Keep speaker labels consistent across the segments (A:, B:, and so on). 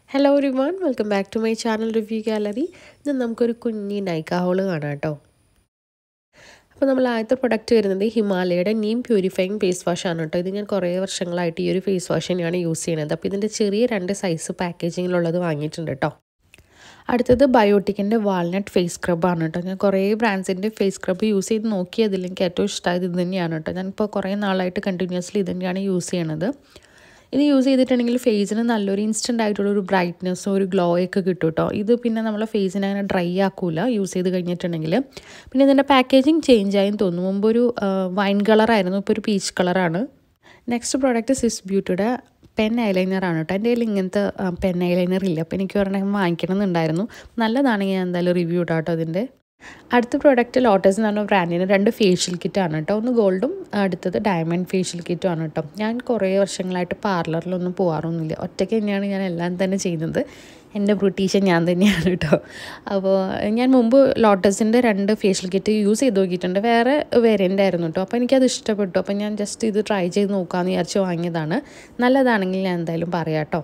A: hello everyone welcome back to my channel review gallery ഇത് നമുക്കൊരു കുഞ്ഞി നൈക്ക ഹോള് കാണാം കേട്ടോ അപ്പോൾ നമ്മൾ ആദ്യത്തെ പ്രൊഡക്റ്റ് വരുന്നത് ഹിമാലയയുടെ നീം പ്യൂരിഫൈങ് ഫേസ് വാഷ് ആണ് കേട്ടോ ഇത് ഞാൻ കുറേ വർഷങ്ങളായിട്ട് ഈ ഒരു ഫേസ് വാഷ് തന്നെയാണ് യൂസ് ചെയ്യുന്നത് അപ്പോൾ ഇതിൻ്റെ ചെറിയ രണ്ട് സൈസ് പാക്കേജിങ്ങിലുള്ളത് വാങ്ങിയിട്ടുണ്ട് കേട്ടോ അടുത്തത് ബയോട്ടിക്കിൻ്റെ വാൾനട്ട് ഫേസ് സ്ക്രബാണ് കേട്ടോ ഞാൻ കുറേ ബ്രാൻഡ്സിൻ്റെ ഫേസ് സ്ക്രബ് യൂസ് ചെയ്ത് നോക്കി അതിൽ എനിക്ക് ഏറ്റവും ഇഷ്ടമായത് ഇത് തന്നെയാണ് കേട്ടോ ഞാനിപ്പോൾ കുറേ നാളായിട്ട് കണ്ടിന്യൂസ്ലി ഇത് തന്നെയാണ് യൂസ് ചെയ്യണത് ഇത് യൂസ് ചെയ്തിട്ടുണ്ടെങ്കിൽ ഫേസിന് നല്ലൊരു ഇൻസ്റ്റൻ്റ് ആയിട്ടുള്ളൊരു ബ്രൈറ്റ്നെസ്സും ഒരു ഗ്ലോ ഒക്കെ കിട്ടും കേട്ടോ ഇത് പിന്നെ നമ്മളെ ഫേസിനെ അങ്ങനെ ഡ്രൈ ആക്കൂല യൂസ് ചെയ്ത് കഴിഞ്ഞിട്ടുണ്ടെങ്കിൽ പിന്നെ ഇതിൻ്റെ പാക്കേജിങ് ചേഞ്ച് ആയെന്ന് തോന്നുന്നു മുമ്പ് ഒരു വൈൻ കളറായിരുന്നു ഇപ്പോൾ ഒരു പീച്ച് കളറാണ് നെക്സ്റ്റ് പ്രോഡക്റ്റ് സിസ് ബ്യൂട്ടിയുടെ പെൻ ഐലൈനറാണ് കേട്ടോ എൻ്റെ കയ്യിൽ ഇങ്ങനത്തെ പെൻ ഐലൈനർ ഇല്ല അപ്പോൾ എനിക്ക് ഒരെണ്ണം വാങ്ങിക്കണം എന്നുണ്ടായിരുന്നു നല്ലതാണെങ്കിൽ ഞാൻ എന്തായാലും റിവ്യൂ ഇടാം കേട്ടോ അതിൻ്റെ അടുത്ത പ്രോഡക്റ്റ് ലോട്ടസ് എന്ന് പറഞ്ഞ ബ്രാൻഡിന് രണ്ട് ഫേഷ്യൽ കിറ്റാണ് കേട്ടോ ഒന്ന് ഗോൾഡും അടുത്തത് ഡയമണ്ട് ഫേഷ്യൽ കിറ്റും ആണ് കേട്ടോ ഞാൻ കുറേ വർഷങ്ങളായിട്ട് പാർലറിലൊന്നും പോകാറൊന്നുമില്ല ഒറ്റയ്ക്ക് തന്നെയാണ് ഞാൻ എല്ലാം തന്നെ ചെയ്യുന്നത് എൻ്റെ ബ്യൂട്ടീഷ്യൻ ഞാൻ തന്നെയാണ് കേട്ടോ അപ്പോൾ ഞാൻ മുമ്പ് ലോട്ടസിൻ്റെ രണ്ട് ഫേഷ്യൽ കിറ്റ് യൂസ് ചെയ്ത് നോക്കിയിട്ടുണ്ട് വേറെ വേരിയൻ്റ് ആയിരുന്നു കേട്ടോ അപ്പോൾ എനിക്കത് ഇഷ്ടപ്പെട്ടു അപ്പോൾ ഞാൻ ജസ്റ്റ് ഇത് ട്രൈ ചെയ്ത് നോക്കാമെന്ന് വിചാരിച്ച് വാങ്ങിയതാണ് നല്ലതാണെങ്കിൽ ഞാൻ എന്തായാലും പറയാം കേട്ടോ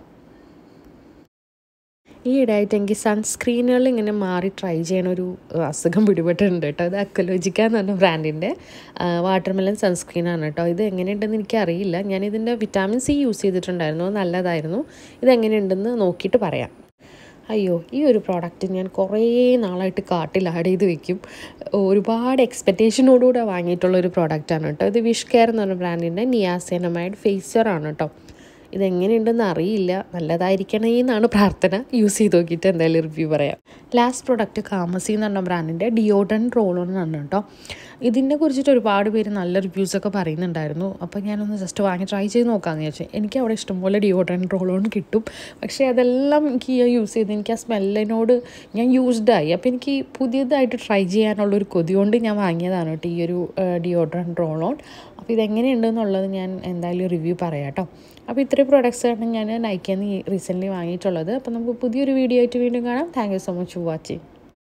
A: ഈ ഇടയായിട്ട് എനിക്ക് സൺസ്ക്രീനുകൾ ഇങ്ങനെ മാറി ട്രൈ ചെയ്യണ ഒരു അസുഖം പിടിപെട്ടിട്ടുണ്ട് കേട്ടോ ഇത് അക്കലോജിക്ക എന്ന് പറഞ്ഞ ബ്രാൻഡിൻ്റെ വാട്ടർമെലൻ സൺസ്ക്രീനാണ് കേട്ടോ ഇത് എങ്ങനെയുണ്ടെന്ന് എനിക്കറിയില്ല ഞാൻ ഇതിൻ്റെ വിറ്റാമിൻ സി യൂസ് ചെയ്തിട്ടുണ്ടായിരുന്നു നല്ലതായിരുന്നു ഇതെങ്ങനെയുണ്ടെന്ന് നോക്കിയിട്ട് പറയാം അയ്യോ ഈ ഒരു പ്രോഡക്റ്റ് ഞാൻ കുറേ നാളായിട്ട് കാട്ടിൽ ആഡ് ചെയ്ത് വെക്കും ഒരുപാട് എക്സ്പെക്റ്റേഷനോടുകൂടെ വാങ്ങിയിട്ടുള്ള ഒരു പ്രോഡക്റ്റാണ് കേട്ടോ ഇത് വിഷ് കെയർ എന്ന് പറഞ്ഞ ബ്രാൻഡിൻ്റെ നിയാസെനമൈഡ് ഫേസറാണ് കേട്ടോ ഇതെങ്ങനെയുണ്ടെന്ന് അറിയില്ല നല്ലതായിരിക്കണേ എന്നാണ് പ്രാർത്ഥന യൂസ് ചെയ്ത് നോക്കിയിട്ട് എന്തായാലും റിവ്യൂ പറയാം ലാസ്റ്റ് പ്രൊഡക്റ്റ് കാമസി എന്ന് പറഞ്ഞ ബ്രാൻഡിൻ്റെ ഡിയോഡൻ റോളോൺ ആണ് കേട്ടോ ഇതിനെ കുറിച്ചിട്ട് ഒരുപാട് പേര് നല്ല റിവ്യൂസൊക്കെ പറയുന്നുണ്ടായിരുന്നു അപ്പോൾ ഞാനൊന്ന് ജസ്റ്റ് വാങ്ങി ട്രൈ ചെയ്ത് നോക്കാമെന്ന് വിചാരിച്ചു എനിക്ക് അവിടെ ഇഷ്ടംപോലെ ഡിയോഡൻ റോളോൺ കിട്ടും പക്ഷേ അതെല്ലാം എനിക്ക് യൂസ് ചെയ്ത് എനിക്ക് ആ സ്മെല്ലിനോട് ഞാൻ യൂസ്ഡായി അപ്പോൾ എനിക്ക് പുതിയതായിട്ട് ട്രൈ ചെയ്യാനുള്ളൊരു കൊതി കൊണ്ട് ഞാൻ വാങ്ങിയതാണ് കേട്ടോ ഈ ഒരു ഡിയോഡ്രൻ റോളോൺ അപ്പോൾ ഇതെങ്ങനെയുണ്ടെന്നുള്ളത് ഞാൻ എന്തായാലും റിവ്യൂ പറയാം കേട്ടോ അപ്പോൾ ഇത്രയും പ്രോഡക്റ്റ്സാണ് ഞാൻ നൈക്കിന്ന് റീസെൻ്റ്ലി വാങ്ങിയിട്ടുള്ളത് അപ്പോൾ നമുക്ക് പുതിയൊരു വീഡിയോ ആയിട്ട് വീണ്ടും കാണാം thank you so much for watching